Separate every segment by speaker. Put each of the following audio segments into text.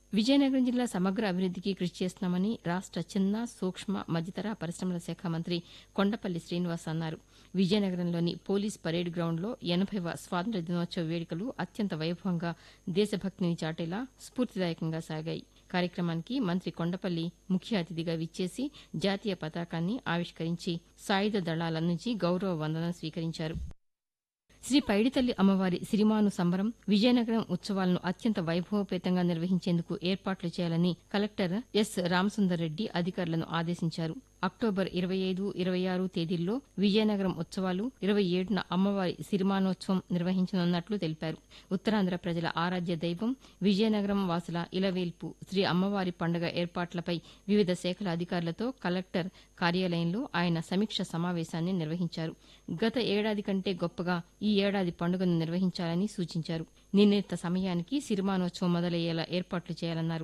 Speaker 1: విజయనగరం జిల్లా సమగ్ర అభివృద్దికి కృషి చేస్తున్నామని రాష్ట చిన్న సూక్ష్మ మధ్యతర పరిశ్రమల శాఖ మంత్రి కొండపల్లి శ్రీనివాస్ అన్నారు విజయనగరంలోని పోలీస్ పరేడ్ గ్రౌండ్లో ఎనభైవ స్వాతంత్ర్య దినోత్సవ వేడుకలు అత్యంత వైభవంగా దేశభక్తిని చాటేలా స్ఫూర్తిదాయకంగా సాగాయి కార్యక్రమానికి మంత్రి కొండపల్లి ముఖ్య అతిథిగా విచ్చేసి జాతీయ పతాకాన్ని ఆవిష్కరించి సాయుధ దళాల నుంచి గౌరవ వందనం స్వీకరించారు శ్రీ పైడితల్లి అమ్మవారి సిరిమాను సంబరం విజయనగరం ఉత్సవాలను అత్యంత వైభవపేతంగా నిర్వహించేందుకు ఏర్పాట్లు చేయాలని కలెక్టర్ ఎస్ రామసుందర్ రెడ్డి అధికారులను ఆదేశించారు అక్టోబర్ ఇరవై ఐదు ఇరవై ఆరు తేదీల్లో విజయనగరం ఉత్సవాలు ఇరవై ఏడున అమ్మవారి సిరిమానోత్సవం నిర్వహించనున్నట్లు తెలిపారు ఉత్తరాంధ్ర ప్రజల ఆరాధ్య దైవం విజయనగరం వాసుల ఇలవేల్పు శ్రీ అమ్మవారి పండుగ ఏర్పాట్లపై వివిధ శాఖల అధికారులతో కలెక్టర్ కార్యాలయంలో ఆయన సమీక్ష సమావేశాన్ని నిర్వహించారు గత ఏడాది కంటే గొప్పగా ఈ ఏడాది పండుగను నిర్వహించాలని సూచించారు నిర్ణీత సమయానికి సిరిమానోత్సవం మొదలయ్యేలా ఏర్పాట్లు చేయాలన్నారు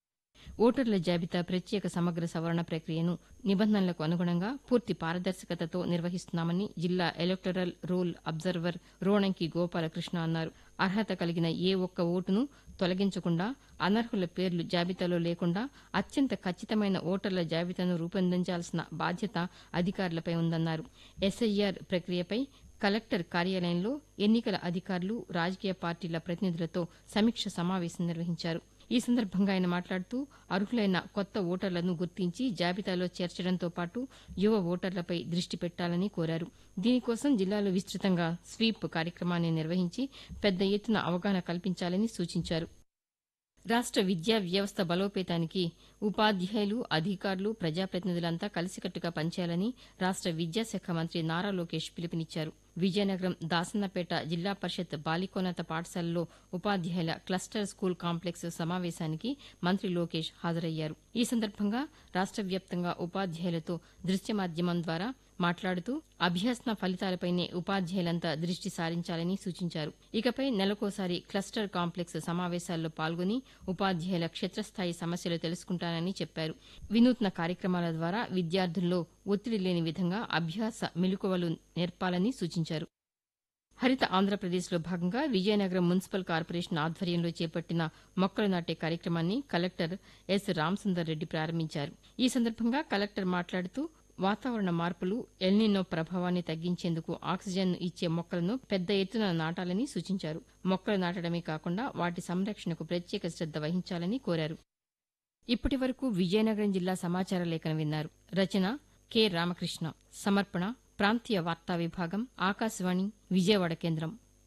Speaker 1: ఓటర్ల జాబితా ప్రత్యేక సమగ్ర సవరణ ప్రక్రియను నిబంధనలకు అనుగుణంగా పూర్తి పారదర్శకతతో నిర్వహిస్తున్నామని జిల్లా electoral roll observer Ronanki Gopalakrishna అన్నారు అర్హత కలిగిన ఏ ఒక్క ఓటును తొలగించకుండా అనర్హుల పేర్లు జాబితాలో లేకుండా అత్యంత ఖచ్చితమైన ఓటర్ల జాబితాను రూపొందించాల్సిన బాధ్యత అధికారులపై ఉందన్నారు ఎస్ఐఆర్ ప్రక్రియపై కలెక్టర్ కార్యాలయంలో ఎన్నికల అధికారులు రాజకీయ పార్టీల ప్రతినిధులతో సమీక్ష సమావేశం నిర్వహించారు ఈ సందర్భంగా ఆయన మాట్లాడుతూ అర్హులైన కొత్త ఓటర్లను గుర్తించి జాబితాలో చేర్చడంతో పాటు యువ ఓటర్లపై దృష్టి పెట్టాలని కోరారు దీనికోసం జిల్లాలో విస్తృతంగా స్వీప్ కార్యక్రమాన్ని నిర్వహించి పెద్ద ఎత్తున అవగాహన కల్పించాలని సూచించారు రాష్ట విద్యా వ్యవస్థ బలోపేతానికి ఉపాధ్యాయులు అధికారులు ప్రజాప్రతినిధులంతా కలిసికట్టుగా పనిచేయాలని రాష్ట విద్యాశాఖ మంత్రి నారా లోకేష్ పిలుపునిచ్చారు విజయనగరం దాసన్నపేట జిల్లా పరిషత్ బాలికోన్నత పాఠశాలలో ఉపాధ్యాయుల క్లస్టర్ స్కూల్ కాంప్లెక్స్ సమావేశానికి మంత్రి లోకేష్ హాజరయ్యారు ఈ సందర్భంగా రాష్ట వ్యాప్తంగా ఉపాధ్యాయులతో దృశ్య మాధ్యమం ద్వారా మాట్లాడుతూ అభ్యాసన ఫలితాలపైనే ఉపాధ్యాయులంతా దృష్టి సారించాలని సూచించారు ఇకపై నెలకోసారి క్లస్టర్ కాంప్లెక్స్ సమావేశాల్లో పాల్గొని ఉపాధ్యాయుల క్షేత్రస్థాయి సమస్యలు తెలుసుకుంటానని చెప్పారు వినూత్న కార్యక్రమాల ద్వారా విద్యార్థుల్లో ఒత్తిడి లేని విధంగా అభ్యాస మెలకువలు నేర్పాలని సూచించారు హరిత ఆంధ్రప్రదేశ్లో భాగంగా విజయనగరం మున్సిపల్ కార్పొరేషన్ ఆధ్వర్యంలో చేపట్టిన మొక్కలు నాటే కార్యక్రమాన్ని కలెక్టర్ ఎస్ రామసుందర్ రెడ్డి ప్రారంభించారు ఈ సందర్భంగా కలెక్టర్ మాట్లాడుతూ వాతావరణ మార్పులు ఎల్నినో ప్రభావాన్ని తగ్గించేందుకు ఆక్సిజన్ ఇచ్చే మొక్కలను పెద్ద ఎత్తున నాటాలని సూచించారు మొక్కలు నాటడమే కాకుండా వాటి సంరక్షణకు ప్రత్యేక శ్రద్ద వహించాలని కోరారు ఇప్పటి వరకు విజయనగరం జిల్లా సమాచార లేఖను విన్నారు రచన కె రామకృష్ణ సమర్పణ ప్రాంతీయ వార్తా విభాగం ఆకాశవాణి విజయవాడ కేంద్రం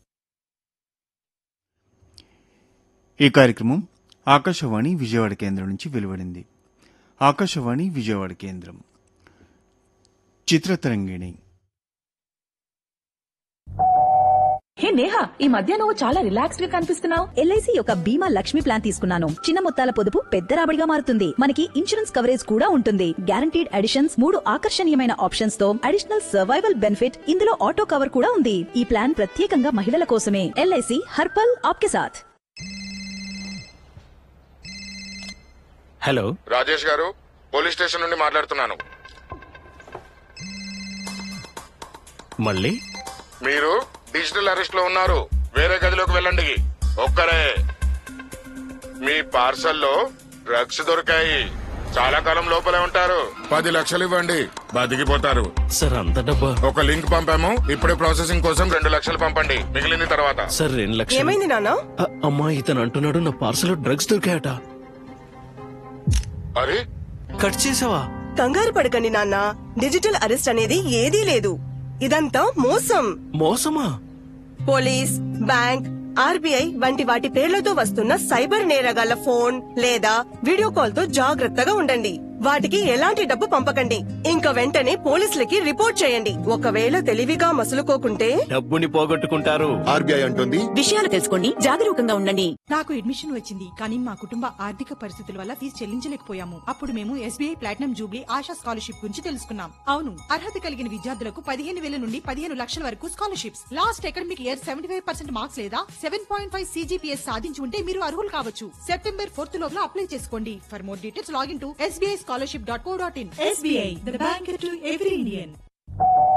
Speaker 2: ఈ కార్యక్రమం ఆకాశవాణి విజయవాడ కేంద్రం నుంచి వెలువడింది ఆకాశవాణి విజయవాడ కేంద్రం చిత్రతరంగిణి
Speaker 3: హే నేహా ఈ మధ్య నువ్వు చాలా రిలాక్స్డ్ గా కనిపిస్తున్నావు
Speaker 4: ఎల్ఐసి యొక్క బీమా లక్ష్మి ప్లాన్ తీసుకున్నాను చిన్న మొత్తాల పొదుపు పెద్ద రాబడిగా మారుతుంది మనకి ఇన్సూరెన్స్ కవరేజ్ కూడా ఉంటుంది గ్యారంటీడ్ అడిషన్స్ మూడు ఆకర్షణీయమైన ఆప్షన్స్ తో అడిషనల్ సర్వైవల్ బెనిఫిట్ ఇందులో ఆటో కవర్ కూడా ఉంది ఈ ప్లాన్ ప్రత్యేకంగా మహిళల కోసమే ఎల్ఐసి హర్పల్ ఆప్కే సాథ్
Speaker 5: హలో
Speaker 6: రాజేష్ గారు పోలీస్ స్టేషన్ నుండి మాట్లాడుతున్నాను
Speaker 5: మళ్ళీ
Speaker 6: మీరు డిజిటల్ అరెస్ట్ లో ఉన్నారు వేరే గదిలోకి వెళ్ళండి ఒక్కరే మీ పార్సల్లో డ్రగ్స్ దొరికాయి చాలా కాలం లోపలే ఉంటారు పది లక్షలు ఇవ్వండి బతికిపోతారు
Speaker 5: సార్ అంత డబ్బా
Speaker 6: ఒక లింక్ పంపాము ఇప్పుడే ప్రాసెసింగ్ కోసం రెండు లక్షలు పంపండి మిగిలింది తర్వాత
Speaker 5: సార్ రెండు లక్షలు
Speaker 7: ఏమైంది నాన్న
Speaker 5: అ- అమ్మా ఇతను అంటున్నాడు నా పార్సల్ డ్రగ్స్ దొరికాయట
Speaker 6: అరే
Speaker 5: కట్ చేసావా
Speaker 7: కంగారు పడకండి నాన్న డిజిటల్ అరెస్ట్ అనేది ఏదీ లేదు ఇదంతా మోసం
Speaker 5: మోసమా
Speaker 7: పోలీస్ బ్యాంక్ ఆర్బీఐ వంటి వాటి పేర్లతో వస్తున్న సైబర్ నేరగాళ్ల ఫోన్ లేదా వీడియో కాల్ తో జాగ్రత్తగా ఉండండి వాటికి ఎలాంటి డబ్బు పంపకండి ఇంకా వెంటనే పోలీసులకి రిపోర్ట్ చేయండి ఒకవేళ తెలివిగా మసులుకోకుంటే
Speaker 5: డబ్బుని పోగొట్టుకుంటారు
Speaker 6: ఆర్బీఐ అంటుంది
Speaker 4: విషయాలు తెలుసుకోండి జాగరూకంగా ఉండండి
Speaker 8: నాకు అడ్మిషన్ వచ్చింది కానీ మా కుటుంబ ఆర్థిక పరిస్థితుల వల్ల ఫీజు చెల్లించలేకపోయాము అప్పుడు మేము SBI platinum jubilee Asha scholarship గురించి తెలుసుకున్నాం అవును అర్హత కలిగిన విద్యార్థులకు పదిహేను వేల నుండి పదిహేను లక్షల వరకు scholarships last academic year seventy five percent marks లేదా సెవెన్ పాయింట్ ఫైవ్ సీజీపీఎస్ సాధించి ఉంటే మీరు అర్హులు కావచ్చు సెప్టెంబర్ ఫోర్త్ లోపల అప్లై చేసుకోండి for more details login to SBI scholarship dot co dot in SBI the bank to every Indian